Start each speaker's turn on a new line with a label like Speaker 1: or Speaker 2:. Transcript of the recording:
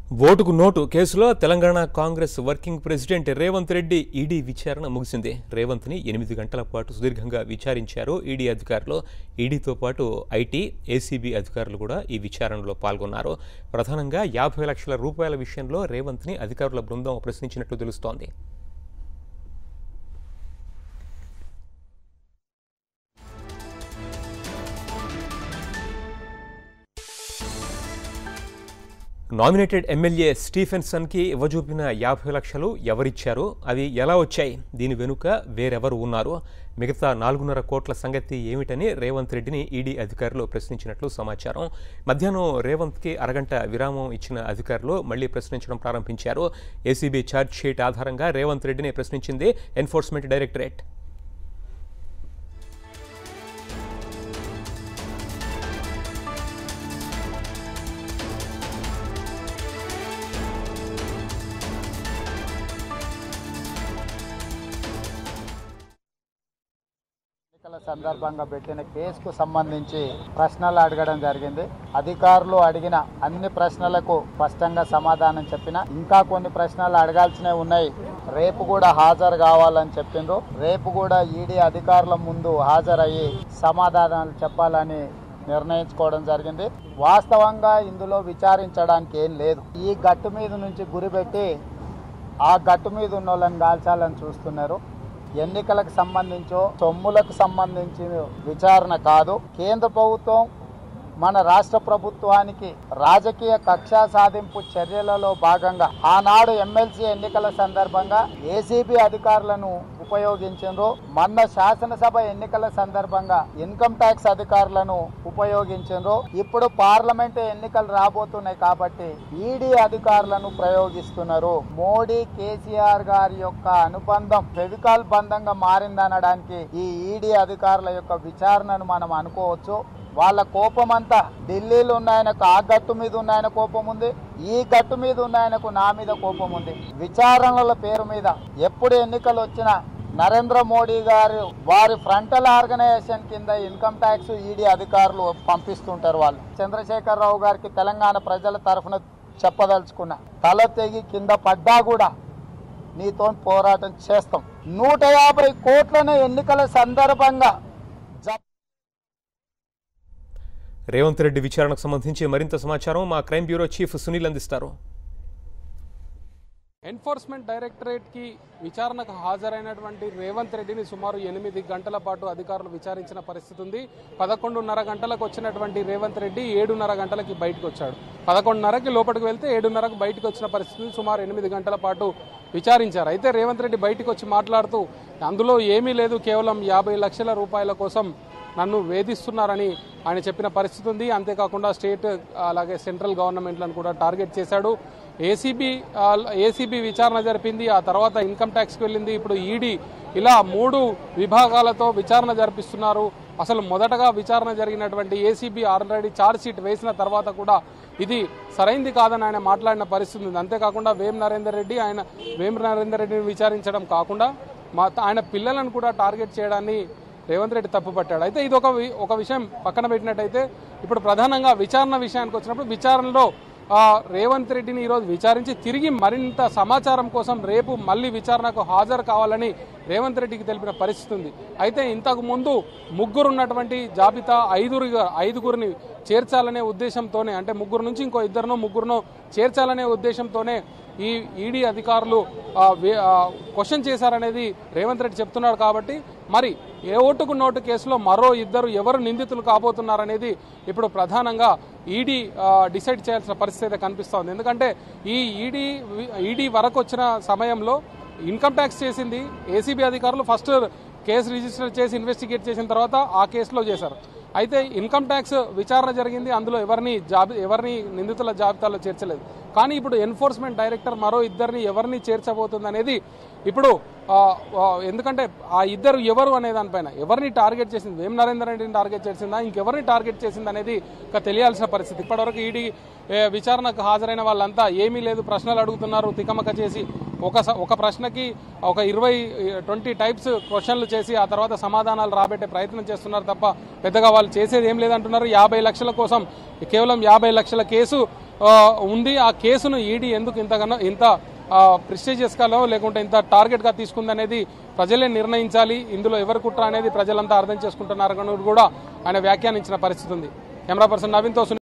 Speaker 1: ఓటుకు నోటు కేసులో Telangana Congress working president Revanth Reddy ED విచారణ ముగిసింది రేవంత్ని ఎనిమిది గంటల పాటు సుదీర్ఘంగా విచారించారు ఈడీ అధికారులు ఈడీతో పాటు ఐటీ ఏసీబీ అధికారులు కూడా ఈ విచారణలో పాల్గొన్నారు ప్రధానంగా యాభై లక్షల రూపాయల విషయంలో రేవంత్ని అధికారుల బృందం ప్రశ్నించినట్లు తెలుస్తోంది నామినేటెడ్ ఎమ్మెల్యే స్టీఫెన్సన్కి ఇవ్వజూపిన యాభై లక్షలు ఎవరిచ్చారు అవి ఎలా వచ్చాయి దీని వెనుక వేరెవరు ఉన్నారు మిగతా నాలుగున్నర కోట్ల సంగతి ఏమిటని రేవంత్ రెడ్డిని ఈడీ అధికారులు ప్రశ్నించినట్లు సమాచారం మధ్యాహ్నం రేవంత్కి అరగంట విరామం ఇచ్చిన అధికారులు మళ్లీ ప్రశ్నించడం ప్రారంభించారు ఏసీబీ ఛార్జ్ షీట్ ఆధారంగా రేవంత్ రెడ్డిని ప్రశ్నించింది ఎన్ఫోర్స్మెంట్ డైరెక్టరేట్
Speaker 2: ఎన్నికల సందర్భంగా పెట్టిన కేసుకు సంబంధించి ప్రశ్నలు అడగడం జరిగింది అధికారులు అడిగిన అన్ని ప్రశ్నలకు స్పష్టంగా సమాధానం చెప్పిన ఇంకా కొన్ని ప్రశ్నలు అడగాల్సినవి ఉన్నాయి రేపు కూడా హాజరు కావాలని చెప్పిండ్రు రేపు కూడా ఈడీ అధికారుల ముందు హాజరయ్యి సమాధానాలు చెప్పాలని నిర్ణయించుకోవడం జరిగింది వాస్తవంగా ఇందులో విచారించడానికి ఏం లేదు ఈ గట్టు మీద నుంచి గురిపెట్టి ఆ గట్టు మీద ఉన్న వాళ్ళని కాల్చాలని చూస్తున్నారు ఎన్నికలకు సంబంధించో సొమ్ములకు సంబంధించి విచారణ కాదు కేంద్ర ప్రభుత్వం మన రాష్ట్ర ప్రభుత్వానికి రాజకీయ కక్షా సాధింపు చర్యలలో భాగంగా ఆనాడు ఎమ్మెల్సీ ఎన్నికల సందర్భంగా ఏసీబీ అధికారులను ఉపయోగించారు మొన్న శాసనసభ ఎన్నికల సందర్భంగా ఇన్కమ్ ట్యాక్స్ అధికారులను ఉపయోగించారు ఇప్పుడు పార్లమెంట్ ఎన్నికలు రాబోతున్నాయి కాబట్టి ఈడీ అధికారులను ప్రయోగిస్తున్నారు మోడీ కేసీఆర్ గారి యొక్క అనుబంధం ఫెవికాల్ బంధంగా మారిందనడానికి ఈ ఈడీ అధికారుల యొక్క విచారణను మనం అనుకోవచ్చు వాళ్ళ కోపం అంతా ఢిల్లీలో ఉన్న ఆయనకు ఆ గట్టు మీద ఉన్న ఆయన కోపం ఉంది ఈ గట్టు మీద ఉన్న ఆయనకు నా మీద కోపం ఉంది విచారణల పేరు మీద ఎప్పుడు ఎన్నికలు వచ్చినా నరేంద్ర మోడీ గారు వారి ఫ్రంటల్ ఆర్గనైజేషన్ కింద ఇన్కమ్ ట్యాక్స్ ఈడీ అధికారులు పంపిస్తుంటారు వాళ్ళు చంద్రశేఖర్ రావు గారికి తెలంగాణ ప్రజల తరఫున చెప్పదలుచుకున్నా తల తెగి కింద పడ్డా కూడా నీతో పోరాటం చేస్తాం నూట యాభై కోట్లను ఎన్నికల సందర్భంగా జప్
Speaker 1: రేవంత్ రెడ్డి విచారణకు సంబంధించి మరింత సమాచారం మా క్రైమ్ బ్యూరో చీఫ్ సునీల్ అందిస్తారు
Speaker 3: ఎన్ఫోర్స్మెంట్ డైరెక్టరేట్కి విచారణకు హాజరైనటువంటి రేవంత్ రెడ్డిని సుమారు ఎనిమిది గంటల పాటు అధికారులు విచారించిన పరిస్థితి ఉంది పదకొండున్నర గంటలకు వచ్చినటువంటి రేవంత్ రెడ్డి ఏడున్నర గంటలకి బయటకు వచ్చాడు పదకొండున్నరకి లోపలికి వెళ్తే ఏడున్నరకు బయటకు వచ్చిన పరిస్థితి ఉంది. సుమారు ఎనిమిది గంటల పాటు విచారించారు అయితే రేవంత్ రెడ్డి బయటకు వచ్చి మాట్లాడుతూ అందులో ఏమీ లేదు కేవలం యాభై లక్షల రూపాయల కోసం నన్ను వేధిస్తున్నారని ఆయన చెప్పిన పరిస్థితి ఉంది అంతేకాకుండా స్టేట్ అలాగే సెంట్రల్ గవర్నమెంట్లను కూడా టార్గెట్ చేశాడు ఏసీబీ ఏసీబీ విచారణ జరిపింది ఆ తర్వాత ఇన్కమ్ ట్యాక్స్కి వెళ్ళింది ఇప్పుడు ఈడీ ఇలా మూడు విభాగాలతో విచారణ జరిపిస్తున్నారు అసలు మొదటగా విచారణ జరిగినటువంటి ఏసీబీ ఆల్రెడీ ఛార్జ్ షీట్ వేసిన తర్వాత కూడా ఇది సరైంది కాదని ఆయన మాట్లాడిన పరిస్థితి ఉంది అంతేకాకుండా వేం నరేందర్ రెడ్డి ఆయన వేం నరేందర్ రెడ్డిని విచారించడం కాకుండా మా ఆయన పిల్లలను కూడా టార్గెట్ చేయడాన్ని రేవంత్ రెడ్డి తప్పుపట్టాడు అయితే ఇది ఒక వి- ఒక విషయం పక్కన పెట్టినట్టయితే ఇప్పుడు ప్రధానంగా విచారణ విషయానికి వచ్చినప్పుడు విచారణలో ఆ, రేవంత్ రెడ్డిని ఈరోజు విచారించి తిరిగి మరింత సమాచారం కోసం రేపు మళ్ళీ విచారణకు హాజరు కావాలని రేవంత్ రెడ్డికి తెలిపిన పరిస్థితి ఉంది అయితే ఇంతకు ముందు ముగ్గురు ఉన్నటువంటి జాబితా ఐదుగురిగా ఐదుగురిని చేర్చాలనే ఉద్దేశంతోనే అంటే ముగ్గురు నుంచి ఇంకో ఇద్దరునో ముగ్గురునో చేర్చాలనే ఉద్దేశంతోనే ఈ ఈడీ అధికారులు ఆ, వే- ఆ, క్వశ్చన్ చేశారనేది రేవంత్ రెడ్డి చెప్తున్నాడు కాబట్టి మరి ఏ ఓటుకు నోటు కేసులో మరో ఇద్దరు ఎవరు నిందితులు కాబోతున్నారనేది ఇప్పుడు ప్రధానంగా ఈడీ డిసైడ్ చేయాల్సిన పరిస్థితి అయితే కనిపిస్తోంది ఎందుకంటే ఈ ఈడీ ఈడీ వరకు వచ్చిన సమయంలో ఇన్కమ్ ట్యాక్స్ చేసింది ఏసీబీ అధికారులు ఫస్ట్ కేసు రిజిస్టర్ చేసి ఇన్వెస్టిగేట్ చేసిన తర్వాత ఆ కేసులో చేశారు అయితే ఇన్కమ్ ట్యాక్స్ విచారణ జరిగింది అందులో ఎవరిని జాబి ఎవరిని నిందితుల జాబితాలో చేర్చలేదు కానీ ఇప్పుడు ఎన్ఫోర్స్మెంట్ డైరెక్టర్ మరో ఇద్దరిని ఎవరిని చేర్చబోతుంది అనేది ఇప్పుడు ఆ, ఆ, ఎందుకంటే ఆ ఇద్దరు ఎవరు అనే దానిపైన ఎవరిని టార్గెట్ చేసింది వేం నరేందర్ రెడ్డిని టార్గెట్ చేసిందా ఇంకెవరిని టార్గెట్ చేసింది అనేది ఇంకా తెలియాల్సిన పరిస్థితి ఇప్పటివరకు ఈడీ ఏ, విచారణకు హాజరైన వాళ్ళంతా ఏమీ లేదు ప్రశ్నలు అడుగుతున్నారు తికమక చేసి ఒక స- ఒక ప్రశ్నకి ఒక ఇరవై ట్వంటీ టైప్స్ క్వశ్చన్లు చేసి ఆ తర్వాత సమాధానాలు రాబట్టే ప్రయత్నం చేస్తున్నారు తప్ప పెద్దగా వాళ్ళు చేసేది ఏం లేదంటున్నారు యాభై లక్షల కోసం కేవలం యాభై లక్షల కేసు ఆ, ఉంది ఆ కేసును ఈడీ ఎందుకు ఇంతగానో ఇంత ప్రిస్టేజియస్గాలో లేకుంటే ఇంత టార్గెట్గా తీసుకుందనేది ప్రజలే నిర్ణయించాలి ఇందులో ఎవరు కుట్ర అనేది ప్రజలంతా అర్థం చేసుకుంటున్నారని కూడా ఆయన వ్యాఖ్యానించిన పరిస్థితి ఉంది కెమెరా పర్సన్ నవీన్తో సునీల్